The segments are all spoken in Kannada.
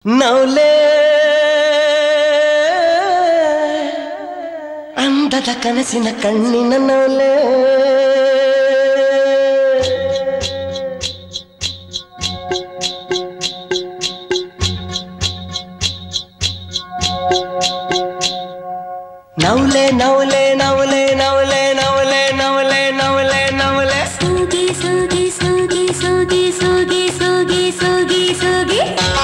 ನೌಲೆ ಅಂದದ ಕನಸಿನ ಕಣ್ಣಿನ ನೌಲೆ ನೌಲೆ ನೌಲೆ ನೌಲೆ ನೌಲೆ ನೌಲೆ ನೌಲೆ ನೌಲೆ ನೌಲೆ ಸೋಗಿ ಸೋಗಿ ಸೋಗಿ ಸೋಗಿ ಸೋಗಿ ಸೋಗಿ ಸೋಗಿ ಸೋಗಿ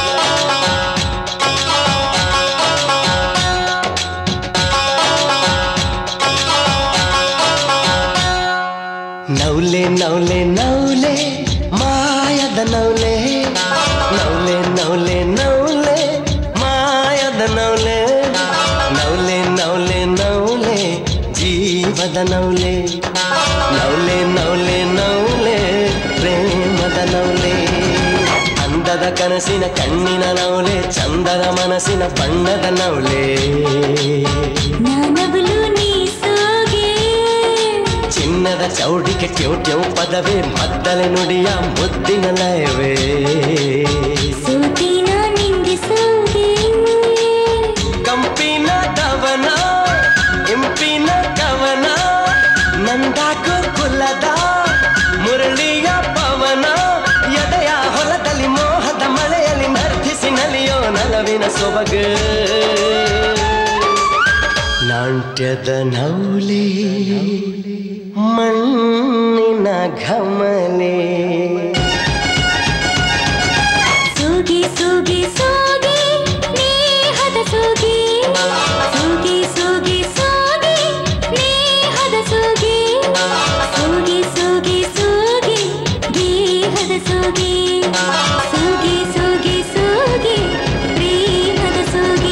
ನೌಲೆ ನೌಲೆ ನೌಲೆ ಮಾಯದ ನೌಲೆ ನೌಲೆ ನೌಲೆ ನೌಲೆ ಮಾಯದ ನೌಲೆ ನೌಲೆ ನೌಲೆ ನೌಲೆ ಜೀವದ ನೌಲೆ ನೌಲೆ ನೌಲೆ ನೌಲೆ ಪ್ರೇಮದ ನೌಲೆ ಅಂದದ ಕನಸಿನ ಕಣ್ಣಿನ ನೌಲೆ ಚಂದದ ಮನಸ್ಸಿನ ಬಣ್ಣದ ನೌಲೆ ನಾನವಳು ನೀ ಸೋಗೆ ಚಿನ್ನದ ಚೌಡಿಗೆ ಟ್ಯೌಟ್ಯೌ ಪದವೇ ಮದ್ದಲೆ ನುಡಿಯ ಮುದ್ದಿನ ಲಯವೇ ಸೋತಿನ ನಿಂಗೆ ಸೋಗೆ ಕಂಪಿನ ದವನ ಇಂಪಿನ ಕವನ ನಂದಾಕು ಕುಲದ ಮುರಳಿಯ ಪವನ ಎದೆಯ ಹೊಲದಲ್ಲಿ ಮೋಹದ ಮಳೆಯಲ್ಲಿ ನರ್ತಿಸಿ ನಲಿಯೋ ನಲವಿನ ಸೊಬಗ ನಾಟ್ಯದ ನೌಲೆ ಮಣ್ಣಿನ ಘಮಲೆ ಸೋಗಿ ಸೋಗಿ ಸೋಗಿ ನೇಹದ ಸೋಗಿ ಸೋಗಿ ಸೋಗಿ ಸೋಗಿ ನೇಹದ ಸೋಗಿ ಸೋಗಿ ಸೋಗಿ ಸೋಗಿ ದೇಹದ ಸೋಗಿ ಸೋಗಿ ಸೋಗಿ ಸೋಗಿ ಪ್ರೇಮದ ಸೋಗಿ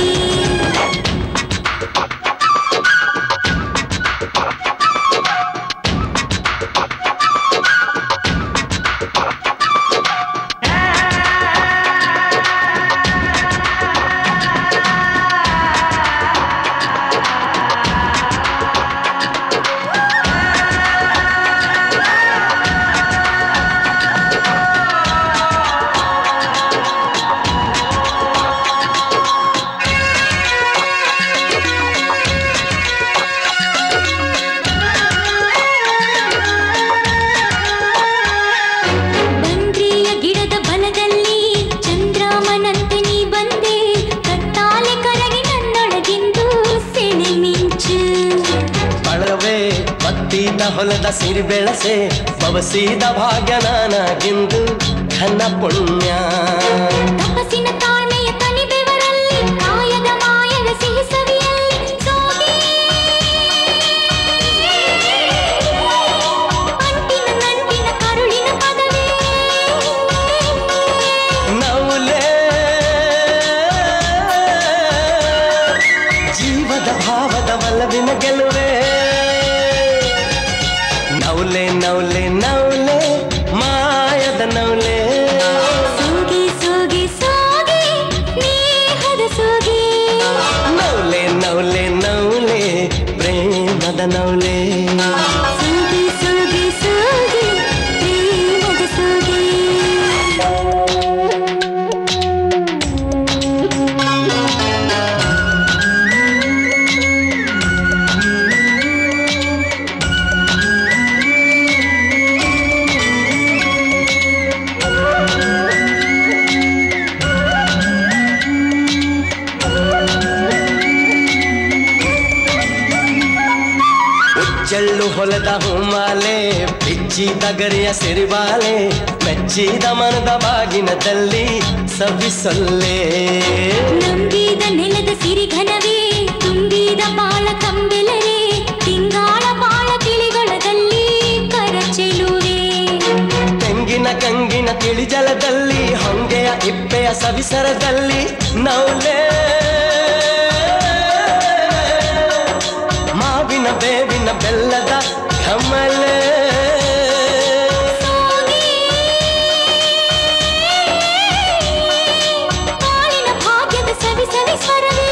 ಬಂದ್ರಿಯ ಗಿಡದ ಬಲದಲ್ಲಿ ಚಂದ್ರಾಮನಂತೆ ನೀ ಬಂದೆ ಕಟ್ಟಾಲೆ ಕರಗಿ ನನ್ನೊಳಗಿಂದು ಸೆಳೆ ಮಿಂಚು ಬಳವೆ ಬತ್ತಿದ ಹೊಲದ ಸಿರಿ ಬೆಳಸೆ ಬವಸಿದ ಭಾಗ್ಯ ನಾನಾಗಿಂದು ಘನ ಪುಣ್ಯ ತಪಸ್ಸಿನ ತಾಳ್ಮೆಯ ತನಿ ಬೆವರಲ್ಲಿ ಕಾಯದ ಮಾಯದ ಸಿಹಿ ಸವಿಯಲ್ಲಿ ಸೋಗಿ ಅಂಟಿನ ನಂಟಿನ ಕರುಳಿನ ಪದವೇ ನೌಲೆ ಜೀವದ ಭಾವದ ಒಲವಿನ ಗೆಲುವೆ ನೌಲೆ ನೌಲೆ ನೌಲೆ ಮಾಯದ ನೌಲೆ ಸೋಗಿ ಸೋಗಿ ಸೋಗಿ ನೇಹದ ಸೋಗಿ ನೌಲೆ ನೌಲೆ ನೌಲೆ ಪ್ರೇಮದ ನೌಲೆ ಸೋಗಿ ಸೋಗಿ ಸೋಗಿ ಪ್ರೇಮದ ಸೋಗಿ ಉಜ್ಜಳ್ಳು ಹೊಲದ ಹೂಮಾಲೆ ಬಿಚ್ಚಿದ ಗರಿಯ ಸಿರಿಬಾಲೆ ಮೆಚ್ಚಿದ ಮನದ ಬಾಗಿನದಲ್ಲಿ ಸವಿಸೊಲ್ಲೆ ನಂಬಿದ ನೆಲದ ಸಿರಿಘನವೇ ತುಂಬಿದ ಬಾಳ ಕಂಬೆಲರೆ ತಿಂಗಾಳ ಬಾಳ ತಿಳಿಗೊಳದಲ್ಲಿ ಕರಚೆಲುವೆ ತೆಂಗಿನ ಕಂಗಿನ ತಿಳಿಜಲದಲ್ಲಿ ಹೊಂಗೆಯ ಇಪ್ಪೆಯ ಸವಿಸರದಲ್ಲಿ ನೌಲೆ ಮಾವಿನ ಬೇವಿನ ಬೆಲ್ಲದ ಕಮಲೆ ಬಾಳಿನ ಭಾಗ್ಯದ ಸವಿ ಸವಿ ಸ್ವರವೇ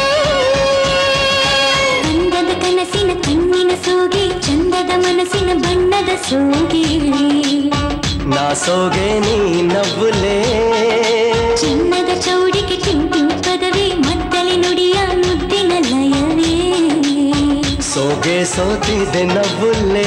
ಅಂದದ ಕನಸಿನ ಕಣ್ಣಿನ ಸೋಗೆ ಚಂದದ ಮನಸ್ಸಿನ ಬಣ್ಣದ ಸೋಗೆ ನಾ ಸೋಗೆ ನೀ ನವ್ವುಲೇ ಚಿನ್ನದ ಚೌಡಿಗೆ ಟಿಂ ಟಿಂ ಪದವೇ ಮದ್ದಲೆ ನುಡಿಯ ಮುದ್ದಿನ ಲಯವೇ ಸೋಗೆ ಸೋತಿದೆ ನವ್ವುಲೆ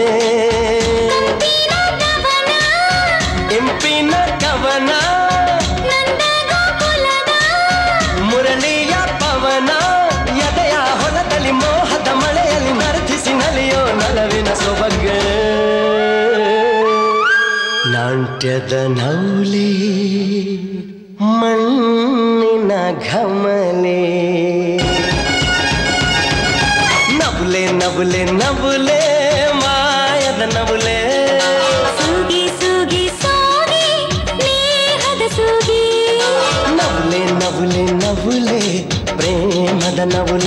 ಕಂಪಿನ ದವನ, ಇಂಪಿನ ಕವನ ನಂದ ಗೋಕುಲದ ಮುರಳಿಯ ಪವನ ಎದೆಯ ಹೊಲದಲ್ಲಿ ಮೋಹದ ಮಳೆಯಲ್ಲಿ ನರ್ತಿಸಿ ನಲಿಯೋ ನಲವಿನ ಸೊಬಗೆ ನಾಟ್ಯದ ನೌಲಿ ಮಣ್ಣಿನ ಘಮಲೆ ನವುಲೆ ನವುಲೆ ನವುಲೆ ಮಾಯದ ನವುಲೆ ಸೂಗಿ ಸೂಗಿ ಸೋಗಿ ನೇಹದ ಸೂಗಿ ನವುಲೆ ನವುಲೆ ನವುಲೆ ಪ್ರೇಮದ ನವುಲೆ